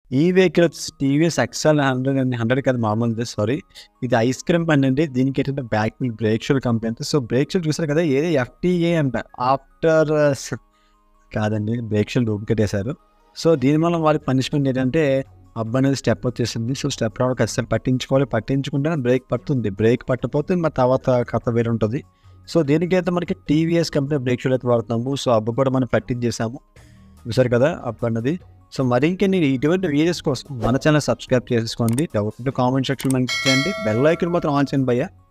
ఈ వెహికల్ వచ్చేసి TVS XL hundred and hundred కాదు మామూలుది సారీ ఇది ఐస్ క్రీమ్ బండి అండి దీనికి ఏంటంటే బ్యాక్ వీల్ బ్రేక్ షూల్ కంపెనీ అంతే సో బ్రేక్ షూల్ చూసారు కదా ఏది ఎఫ్టీఏ అంట ఆఫ్టర్ కాదండి బ్రేక్ షూల్ డూప్లికేట్ వేశారు సో దీని వల్ల వాళ్ళకి పనిష్మెంట్ ఏంటంటే అబ్బాయి అనేది స్టెప్ వచ్చేసింది సో స్టెప్ రావడం ఖచ్చితంగా పట్టించుకోవాలి పట్టించుకుంటే బ్రేక్ పడుతుంది బ్రేక్ పట్టకపోతే మరి తర్వాత కథ వేరే ఉంటుంది సో దీనికైతే మనకి టీవీఎస్ కంపెనీ బ్రేక్ షూల్ అయితే వాడుతున్నాము సో అబ్బ కూడా మనం పట్టించేసాము చూసారు కదా అబ్బ అన్నది సో మరి ఇంకెన్ని ఇటువంటి వీడియోస్ కోసం మన ఛానల్ సబ్స్క్రైబ్ చేసుకోండి డౌట్ కామెంట్ సెక్షన్ మనకి చేయండి బెల్ ఐకన్ మాత్రం ఆన్ చేయండి భయ్యా